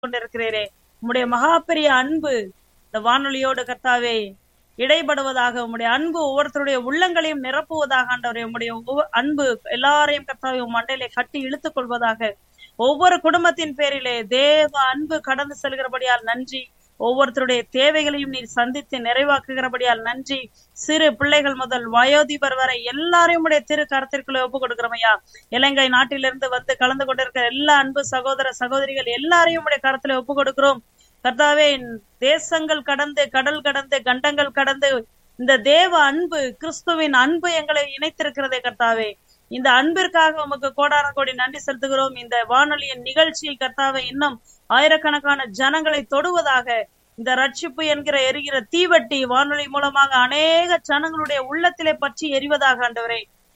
கொண்டிருக்கிறீரே உம்முடைய மகா பெரிய அன்பு இந்த வானொலியோடு கர்த்தாவே இடைபடுவதாக உம்முடைய அன்பு ஒவ்வொருத்தருடைய உள்ளங்களையும் நிரப்புவதாக ஆண்டவரே உம்முடைய ஒவ்வொ- அன்பு எல்லாரையும் கர்த்தாவே உம் மண்டையிலே கட்டி இழுத்துக் கொள்வதாக ஒவ்வொரு குடும்பத்தின் பேரிலே தேவ அன்பு கடந்து செல்கிறபடியால் நன்றி ஒவ்வொருத்தருடைய தேவைகளையும் நீர் சந்தித்து நிறைவாக்குகிறபடியால் நன்றி சிறு பிள்ளைகள் முதல் வயோதிபர் வரை எல்லாரையும் உடைய திரு கரத்திற்குள்ள ஒப்பு கொடுக்கிறோம் ஐயா இலங்கை நாட்டிலிருந்து வந்து கலந்து கொண்டிருக்கிற எல்லா அன்பு சகோதர சகோதரிகள் எல்லாரையும் உடைய கரத்துல ஒப்பு கொடுக்கிறோம் கர்த்தாவே தேசங்கள் கடந்து கடல் கடந்து கண்டங்கள் கடந்து இந்த தேவ அன்பு கிறிஸ்துவின் அன்பு எங்களை இணைத்திருக்கிறதே கர்த்தாவே இந்த அன்பிற்காக உமக்கு கோடான கோடி நன்றி செலுத்துகிறோம் இந்த வானொலியின் நிகழ்ச்சி கர்த்தாவே இன்னும் ஆயிரக்கணக்கான ஜனங்களை தொடுவதாக இந்த ரட்சிப்பு என்கிற எரிகிற தீவட்டி வானொலி மூலமாக அநேக ஜனங்களுடைய உள்ளத்திலே பற்றி எரிவதாக ஆண்டவரே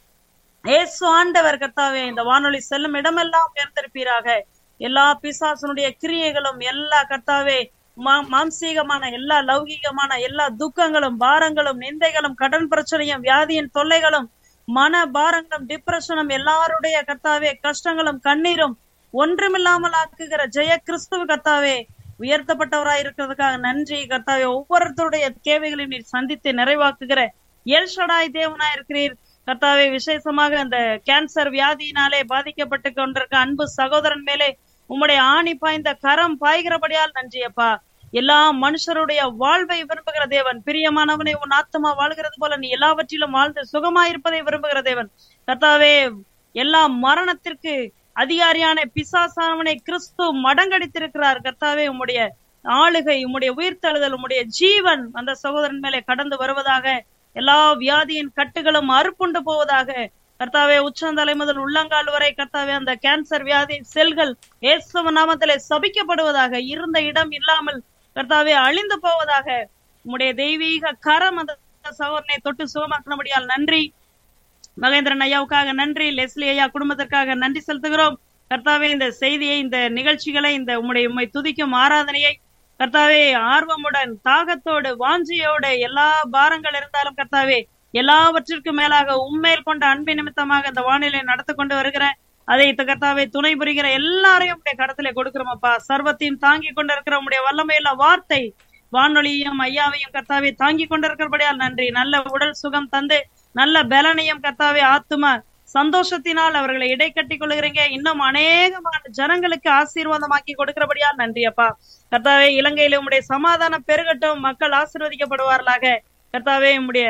ஏசு ஆண்டவர் கர்த்தாவே இந்த வானொலி செல்லும் இடமெல்லாம் உயர்ந்திருப்பீராக எல்லா பிசாசனுடைய கிரியைகளும் எல்லா கர்த்தாவே மா- மாம்சீகமான எல்லா லௌகீகமான எல்லா துக்கங்களும் பாரங்களும் நிந்தைகளும் கடன் பிரச்சனையும் வியாதியின் தொல்லைகளும் மன பாரங்களும் டிப்ரெஷனும் எல்லாருடைய கர்த்தாவே கஷ்டங்களும் கண்ணீரும் ஒன்றுமில்லாமல் ஆக்குகிற ஜெய கிறிஸ்துவ கர்த்தாவே உயர்த்தப்பட்டவராய் இருக்கிறதுக்காக நன்றி கர்த்தாவே ஒவ்வொருத்தருடைய தேவைகளையும் நீர் சந்தித்து நிறைவாக்குகிற எல்ஷடாய் தேவனா இருக்கிறீர் கர்த்தாவே விசேஷமாக அந்த கேன்சர் வியாதியினாலே பாதிக்கப்பட்டு கொண்டிருக்க அன்பு சகோதரன் மேலே உம்முடைய ஆணி பாய்ந்த கரம் பாய்கிறபடியால் நன்றி அப்பா எல்லா மனுஷருடைய வாழ்வை விரும்புகிற தேவன் பிரியமானவனை உன் ஆத்மா வாழ்கிறது போல நீ எல்லாவற்றிலும் வாழ்ந்து சுகமாயிருப்பதை விரும்புகிற தேவன் கர்த்தாவே எல்லா மரணத்திற்கு அதிகாரியான பிசாசானவனை கிறிஸ்து மடங்கடித்திருக்கிறார் கர்த்தாவே உம்முடைய ஆளுகை உம்முடைய உயிர்த்தெழுதல் உம்முடைய ஜீவன் அந்த சகோதரன் மேலே கடந்து வருவதாக எல்லா வியாதியின் கட்டுகளும் அறுப்புண்டு போவதாக கர்த்தாவே உச்சந்தலை முதல் உள்ளங்கால் வரை கர்த்தாவே அந்த கேன்சர் வியாதி செல்கள் இயேசுவ நாமத்திலே சபிக்கப்படுவதாக இருந்த இடம் இல்லாமல் கர்த்தாவே அழிந்து போவதாக உம்முடைய தெய்வீக கரம் அந்த சகோதரனை தொட்டு சுகமாக்கினபடியால் நன்றி மகேந்திரன் ஐயாவுக்காக நன்றி லெஸ்லி ஐயா குடும்பத்திற்காக நன்றி செலுத்துகிறோம் கர்த்தாவே இந்த செய்தியை இந்த நிகழ்ச்சிகளை இந்த உம்முடைய உம்மை துதிக்கும் ஆராதனையை கர்த்தாவே ஆர்வமுடன் தாகத்தோடு வாஞ்சியோடு எல்லா பாரங்கள் இருந்தாலும் கர்த்தாவே எல்லாவற்றிற்கும் மேலாக உண்மையில் கொண்ட அன்பின் நிமித்தமாக இந்த வானிலை நடத்தி கொண்டு வருகிற அதை இந்த கர்த்தாவே துணை புரிகிற எல்லாரையும் உடைய கடத்திலே கொடுக்கிறோம் அப்பா சர்வத்தையும் தாங்கி கொண்டிருக்கிற உடைய வல்லமையுள்ள வார்த்தை வானொலியையும் ஐயாவையும் கர்த்தாவே தாங்கி கொண்டிருக்கிறபடியால் நன்றி நல்ல உடல் சுகம் தந்து நல்ல பலனையும் கர்த்தாவே ஆத்தும சந்தோஷத்தினால் அவர்களை இடை கட்டி கொள்கிறீங்க இன்னும் அநேகமான ஜனங்களுக்கு ஆசீர்வாதமாக்கி கொடுக்கிறபடியால் நன்றி அப்பா கர்த்தாவே இலங்கையில உம்முடைய சமாதானம் பெருகட்டும் மக்கள் ஆசீர்வதிக்கப்படுவார்களாக கர்த்தாவே உம்முடைய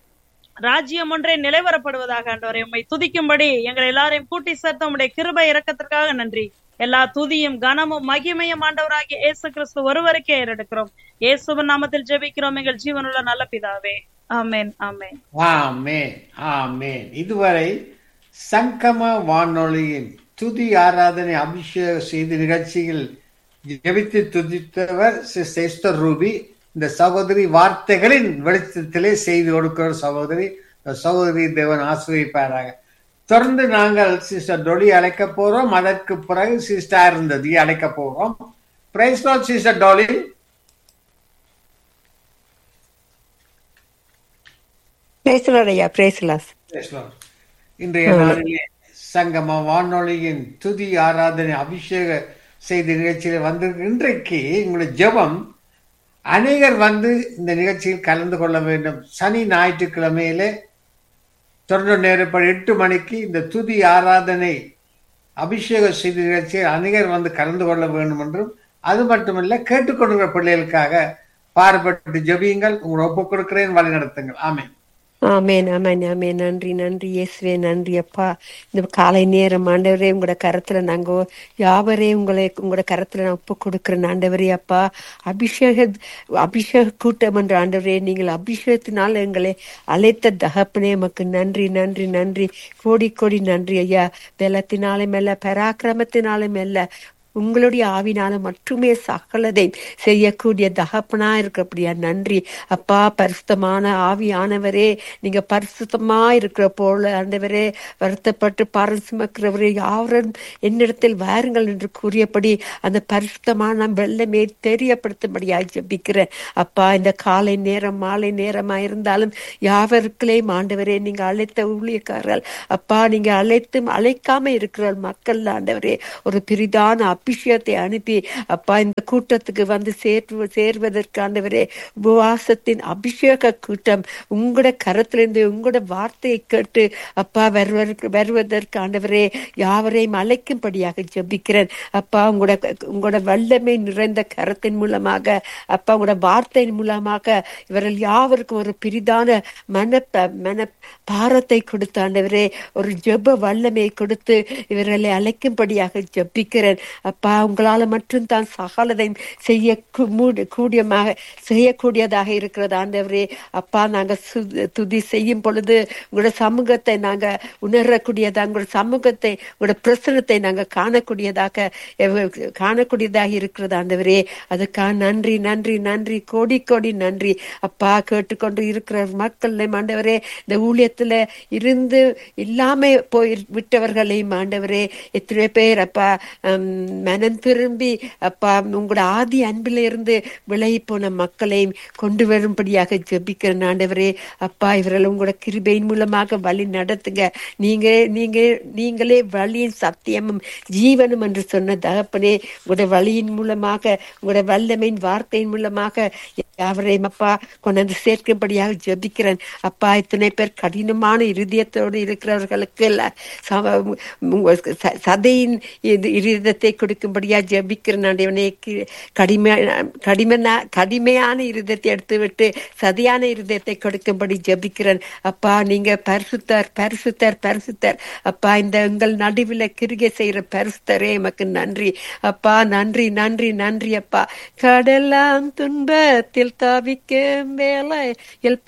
ராஜ்யம் ஒன்றே நிலைவரப்படுவதாக ஆண்டவரே உம்மை துதிக்கும்படி எங்களை எல்லாரையும் கூட்டி சேர்த்த உம்முடைய கிருபை இரக்கத்திற்காக நன்றி எல்லா துதியும் கனமும் மகிமையும் ஆண்டவராகிய இயேசு கிறிஸ்து ஒருவருக்கே ஏறெடுக்கிறோம் இயேசுவின் நாமத்தில் ஜெபிக்கிறோம் எங்கள் ஜீவனுள்ள நல்ல பிதாவே ஆமென் ஆமென் ஆமென் ஆமென் இதுவரை சங்கம வானொலியின் துதி ஆராதனை அபிஷேக செய்தி நிகழ்ச்சியில் ஜெபித்து துதித்தவர் சிஸ்டர் எஸ்தர் ரூபி இந்த சகோதரி வார்த்தைகளின் வெளிச்சத்திலே செய்தி கொடுக்கிற சகோதரி இந்த சகோதரி தேவன் ஆசிரியப்பாராக தொடர்ந்து நாங்கள் சிஸ்டர் டொலி அழைக்க போறோம் அதற்கு பிறகு சிஸ்டர் இருந்தது அழைக்க போறோம் பிரைஸ் சிஸ்டர் டொலி பேசலாம் ஐயா பேசலாம் Praise Lord. இன்றைய நாளிலே சங்கம வானொலியின் துதி ஆராதனை அபிஷேக செய்தி நிகழ்ச்சியில வந்திருக்கு இன்றைக்கு உங்களுடைய ஜெபம் அநேகர் வந்து இந்த நிகழ்ச்சியில் கலந்து கொள்ள வேண்டும் சனி ஞாயிற்றுக்கிழமையிலே தொடர்ந்து நேரப்படி எட்டு மணிக்கு இந்த துதி ஆராதனை அபிஷேக செய்தி நிகழ்ச்சியில் அநேகர் வந்து கலந்து கொள்ள வேண்டும் என்றும் அது மட்டுமல்ல கேட்டுக்கொண்டிருக்கிற பிள்ளைகளுக்காக பாடுபட்டு ஜெபியுங்கள் உங்களை ஒப்புக் கொடுக்கிறேன் வழி நடத்துங்கள் ஆமென் ஆமேன் ஆமேன் ஆமேன் நன்றி நன்றி இயேசுவே நன்றி அப்பா இந்த காலை நேரம் ஆண்டவரே உங்களோட கரத்துல நாங்க யாவரே உங்களை உங்களோட கரத்துல நான் ஒப்பு கொடுக்கிறேன் ஆண்டவரே அப்பா அபிஷேக அபிஷேக கூட்டம் என்ற ஆண்டவரே நீங்கள் அபிஷேகத்தினால் எங்களை அழைத்த தகப்பனே எமக்கு நன்றி நன்றி நன்றி கோடி கோடி நன்றி ஐயா பலத்தினாலும் அல்ல பராக்கிரமத்தினாலும் அல்ல உங்களுடைய ஆவினால மட்டுமே சகலதை செய்யக்கூடிய தகப்பனா இருக்கிறபடியா நன்றி அப்பா பரிசுத்தமான ஆவியானவரே நீங்க பரிசுத்தமா இருக்கிற போல ஆண்டவரே வருத்தப்பட்டு பாரம் சுமக்கிறவரே யாரும் என்னிடத்தில் வாருங்கள் என்று கூறியபடி அந்த பரிசுத்தமான வெள்ளமே தெரியப்படுத்தும்படியாக ஜெபிக்கிறேன் அப்பா இந்த காலை நேரம் மாலை நேரமா இருந்தாலும் யாவருக்களையும் ஆண்டவரே நீங்க அழைத்த ஊழியக்காரர்கள் அப்பா நீங்க அழைத்தும் அழைக்காம இருக்கிற மக்கள் ஆண்டவரே ஒரு பெரிதான அபிஷேகத்தை அனுப்பி அப்பா இந்த கூட்டத்துக்கு வந்து சேர்வு சேர்வதற்கு ஆண்டவரே உபவாசத்தின் அபிஷேக கூட்டம் உங்களோட கரத்திலிருந்து உங்களோட வார்த்தையை கேட்டு அப்பா வருவதற்கு வருவதற்கு ஆண்டவரே யாவரையும் அழைக்கும்படியாக ஜெபிக்கிறேன் அப்பா உங்களோட உங்களோட வல்லமை நிறைந்த கரத்தின் மூலமாக அப்பா உங்களோட வார்த்தையின் மூலமாக இவர்கள் யாவருக்கும் ஒரு பிரிதான மன மன பாரத்தை கொடுத்து ஆண்டவரே ஒரு ஜெப வல்லமையை கொடுத்து இவர்களை அழைக்கும்படியாக ஜெபிக்கிறேன் அப்பா உங்களால மட்டும்தான் சகலதையும் செய்ய கு- மூடி- கூடியமாக செய்யக்கூடியதாக இருக்கிறது ஆண்டவரே அப்பா நாங்க சு- துதி செய்யும் பொழுது உங்களோட சமூகத்தை நாங்க உணரக்கூடியதாக உங்களோட சமூகத்தை உங்களோட பிரசனத்தை நாங்க காணக்கூடியதாக எவ- காணக்கூடியதாக இருக்கிறது ஆண்டவரே அதுக்காக நன்றி நன்றி நன்றி கோடி கோடி நன்றி அப்பா கேட்டுக்கொண்டு இருக்கிற மக்கள் ஆண்டவரே இந்த ஊழியத்துல இருந்து இல்லாம போய் விட்டவர்களையும் ஆண்டவரே எத்தனை பேர் அப்பா ஹம், மனம் திரும்பி அப்பா உங்களோட ஆதி அன்பில இருந்து விலகி போன மக்களையும் கொண்டு வரும்படியாக ஜெபிக்கிறேன் ஆண்டவரே அப்பா இவர்கள் உங்களோட கிருபையின் மூலமாக வழி நடத்துங்க நீங்க நீங்க நீங்களே வழியின் சத்தியமும் ஜீவனும் என்று சொன்ன தகப்பனே உங்களோட வழியின் மூலமாக உங்களோட வல்லமையின் வார்த்தையின் மூலமாக யாவரையும் அப்பா கொண்டு வந்து சேர்க்கும்படியாக ஜெபிக்கிறேன் அப்பா இத்தனை பேர் கடினமான இருதயத்தோடு இருக்கிறவர்களுக்கு இல்ல சம- உங்க ச- சதையின் இது இருதயத்தை கொடுக்கும்படியா ஜெபிக்கிறேன் ஆண்டவனே கி- கடிமை கடிமனா கடிமையான இருதயத்தை எடுத்து விட்டு சதியான இருதயத்தை கொடுக்கும்படி ஜெபிக்கிறேன் அப்பா நீங்க பரிசுத்தர் பரிசுத்தர் பரிசுத்தர் அப்பா இந்த எங்கள் நடுவில் கிருகை செய்யற பரிசுத்தரே எமக்கு நன்றி அப்பா நன்றி நன்றி நன்றி அப்பா கடலாம் துன்பத்தில் தாவிக்கும் வேலை